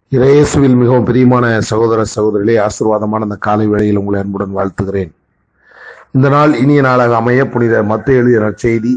இயேசுவில் மிகவும் பிரியமான சகோதர சகோதரிகளே ஆசீர்வாதமான இந்த காலை வேளையில் உங்களை அன்புடன் வாழ்த்துகிறேன் இந்த நாள் இனிய நாளாக அமைய புனித மத்த எழுதிய நற்செய்தி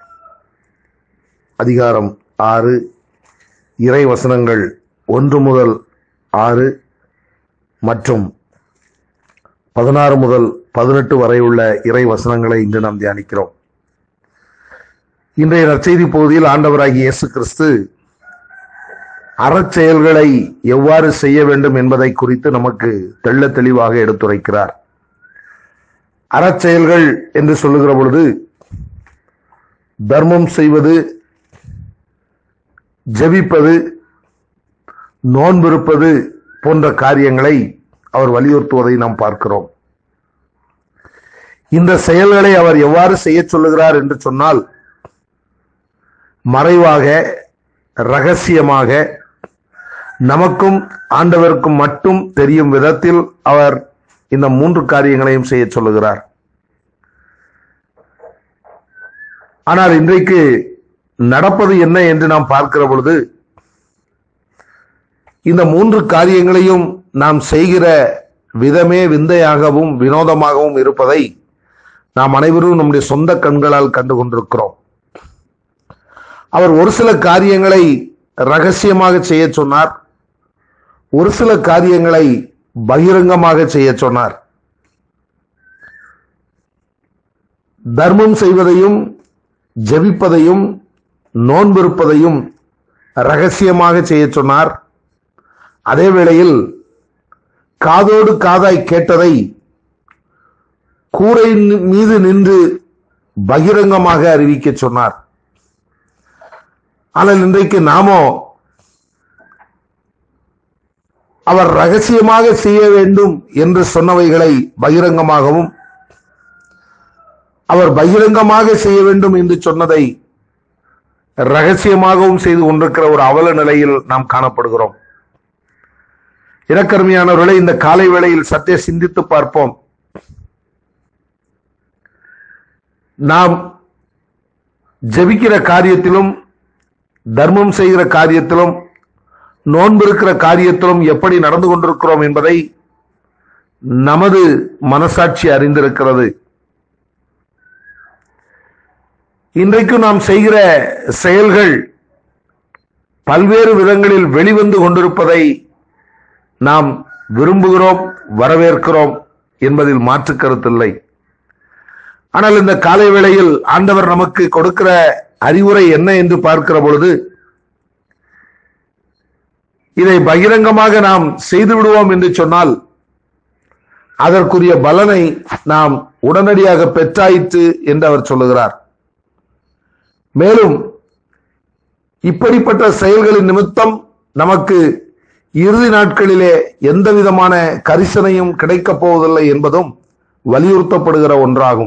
அதிகாரம் ஆறு இறை வசனங்கள் ஒன்று முதல் ஆறு மற்றும் பதினாறு முதல் பதினெட்டு வரை உள்ள இறை வசனங்களை இன்று நாம் தியானிக்கிறோம் இன்றைய நற்செய்தி பகுதியில் ஆண்டவராகிய இயேசு கிறிஸ்து அறச்செயல்களை எவ்வாறு செய்ய வேண்டும் என்பதை குறித்து நமக்கு தெள்ள தெளிவாக எடுத்துரைக்கிறார் அறச்செயல்கள் என்று சொல்லுகிற பொழுது தர்மம் செய்வது ஜெபிப்பது நோன்பிருப்பது போன்ற காரியங்களை அவர் வலியுறுத்துவதை நாம் பார்க்கிறோம் இந்த செயல்களை அவர் எவ்வாறு செய்ய சொல்லுகிறார் என்று சொன்னால் மறைவாக ரகசியமாக நமக்கும் ஆண்டவருக்கும் மட்டும் தெரியும் விதத்தில் அவர் இந்த மூன்று காரியங்களையும் செய்ய சொல்லுகிறார் ஆனால் இன்றைக்கு நடப்பது என்ன என்று நாம் பார்க்கிற பொழுது இந்த மூன்று காரியங்களையும் நாம் செய்கிற விதமே விந்தையாகவும் வினோதமாகவும் இருப்பதை நாம் அனைவரும் நம்முடைய சொந்த கண்களால் கண்டு கொண்டிருக்கிறோம் அவர் ஒரு சில காரியங்களை ரகசியமாக செய்ய சொன்னார் ஒரு சில காரியங்களை பகிரங்கமாக செய்ய சொன்னார் தர்மம் செய்வதையும் ஜெபிப்பதையும் நோன்பிருப்பதையும் ரகசியமாக செய்ய சொன்னார் அதே வேளையில் காதோடு காதாய் கேட்டதை கூரை மீது நின்று பகிரங்கமாக அறிவிக்க சொன்னார் ஆனால் இன்றைக்கு நாமோ அவர் ரகசியமாக செய்ய வேண்டும் என்று சொன்னவைகளை பகிரங்கமாகவும் அவர் பகிரங்கமாக செய்ய வேண்டும் என்று சொன்னதை ரகசியமாகவும் செய்து கொண்டிருக்கிற ஒரு அவல நிலையில் நாம் காணப்படுகிறோம் இறக்கருமையானவர்களை இந்த காலை வேளையில் சற்றே சிந்தித்து பார்ப்போம் நாம் ஜெபிக்கிற காரியத்திலும் தர்மம் செய்கிற காரியத்திலும் நோன்பு இருக்கிற காரியத்திலும் எப்படி நடந்து கொண்டிருக்கிறோம் என்பதை நமது மனசாட்சி அறிந்திருக்கிறது இன்றைக்கு நாம் செய்கிற செயல்கள் பல்வேறு விதங்களில் வெளிவந்து கொண்டிருப்பதை நாம் விரும்புகிறோம் வரவேற்கிறோம் என்பதில் மாற்று கருத்தில்லை ஆனால் இந்த காலை வேளையில் ஆண்டவர் நமக்கு கொடுக்கிற அறிவுரை என்ன என்று பார்க்கிற பொழுது இதை பகிரங்கமாக நாம் செய்து விடுவோம் என்று சொன்னால் அதற்குரிய பலனை நாம் உடனடியாக பெற்றாயிற்று என்று அவர் சொல்லுகிறார் மேலும் இப்படிப்பட்ட செயல்களின் நிமித்தம் நமக்கு இறுதி நாட்களிலே எந்த விதமான கரிசனையும் கிடைக்கப் போவதில்லை என்பதும் வலியுறுத்தப்படுகிற ஒன்றாகும்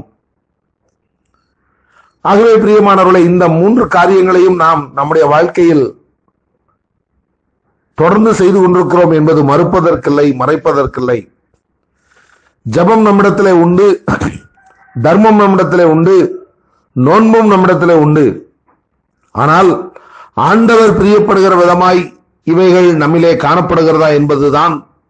ஆகவே பிரியமானவர்களை இந்த மூன்று காரியங்களையும் நாம் நம்முடைய வாழ்க்கையில் தொடர்ந்து செய்து கொண்டிருக்கிறோம் என்பது மறுப்பதற்கில்லை மறைப்பதற்கில்லை ஜபம் நம்மிடத்திலே உண்டு தர்மம் நம்மிடத்திலே உண்டு நோன்பும் நம்மிடத்திலே உண்டு ஆனால் ஆண்டவர் பிரியப்படுகிற விதமாய் இவைகள் நம்மிலே காணப்படுகிறதா என்பதுதான்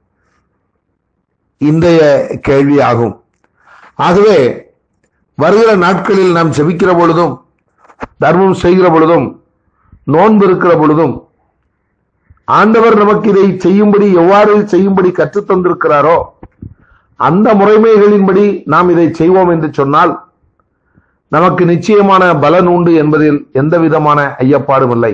இன்றைய கேள்வி ஆகும் ஆகவே வருகிற நாட்களில் நாம் ஜெபிக்கிற பொழுதும் தர்மம் செய்கிற பொழுதும் நோன்பு இருக்கிற பொழுதும் ஆண்டவர் நமக்கு இதை செய்யும்படி எவ்வாறு செய்யும்படி கற்றுத் தந்திருக்கிறாரோ அந்த முறைமைகளின்படி நாம் இதை செய்வோம் என்று சொன்னால் நமக்கு நிச்சயமான பலன் உண்டு என்பதில் எந்த விதமான ஐயப்பாடும் இல்லை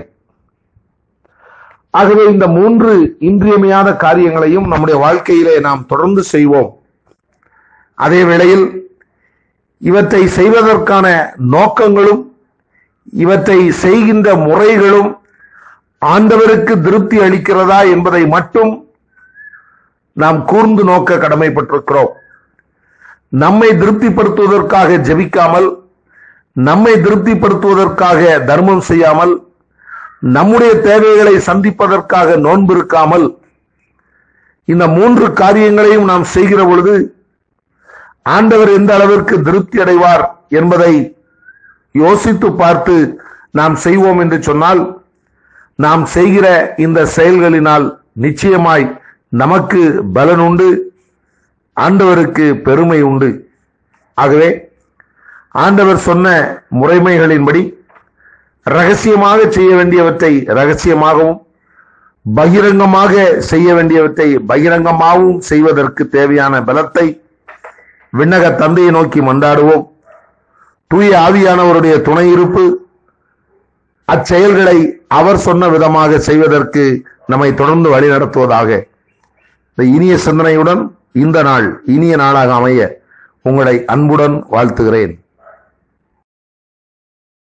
ஆகவே இந்த மூன்று இன்றியமையாத காரியங்களையும் நம்முடைய வாழ்க்கையிலே நாம் தொடர்ந்து செய்வோம் அதே வேளையில் இவற்றை செய்வதற்கான நோக்கங்களும் இவற்றை செய்கின்ற முறைகளும் ஆண்டவருக்கு திருப்தி அளிக்கிறதா என்பதை மட்டும் நாம் கூர்ந்து நோக்க கடமைப்பட்டிருக்கிறோம் நம்மை திருப்திப்படுத்துவதற்காக ஜெபிக்காமல் நம்மை திருப்திப்படுத்துவதற்காக தர்மம் செய்யாமல் நம்முடைய தேவைகளை சந்திப்பதற்காக நோன்பிருக்காமல் இந்த மூன்று காரியங்களையும் நாம் செய்கிற பொழுது ஆண்டவர் எந்த அளவிற்கு திருப்தி அடைவார் என்பதை யோசித்து பார்த்து நாம் செய்வோம் என்று சொன்னால் நாம் செய்கிற இந்த செயல்களினால் நிச்சயமாய் நமக்கு பலன் உண்டு ஆண்டவருக்கு பெருமை உண்டு ஆகவே ஆண்டவர் சொன்ன முறைமைகளின்படி ரகசியமாக செய்ய வேண்டியவற்றை ரகசியமாகவும் பகிரங்கமாக செய்ய வேண்டியவற்றை பகிரங்கமாகவும் செய்வதற்கு தேவையான பலத்தை விண்ணக தந்தையை நோக்கி மன்றாடுவோம் தூய ஆவியானவருடைய துணை இருப்பு அச்செயல்களை அவர் சொன்ன விதமாக செய்வதற்கு நம்மை தொடர்ந்து வழிநடத்துவதாக இந்த இனிய சிந்தனையுடன் இந்த நாள் இனிய நாளாக அமைய உங்களை அன்புடன் வாழ்த்துகிறேன்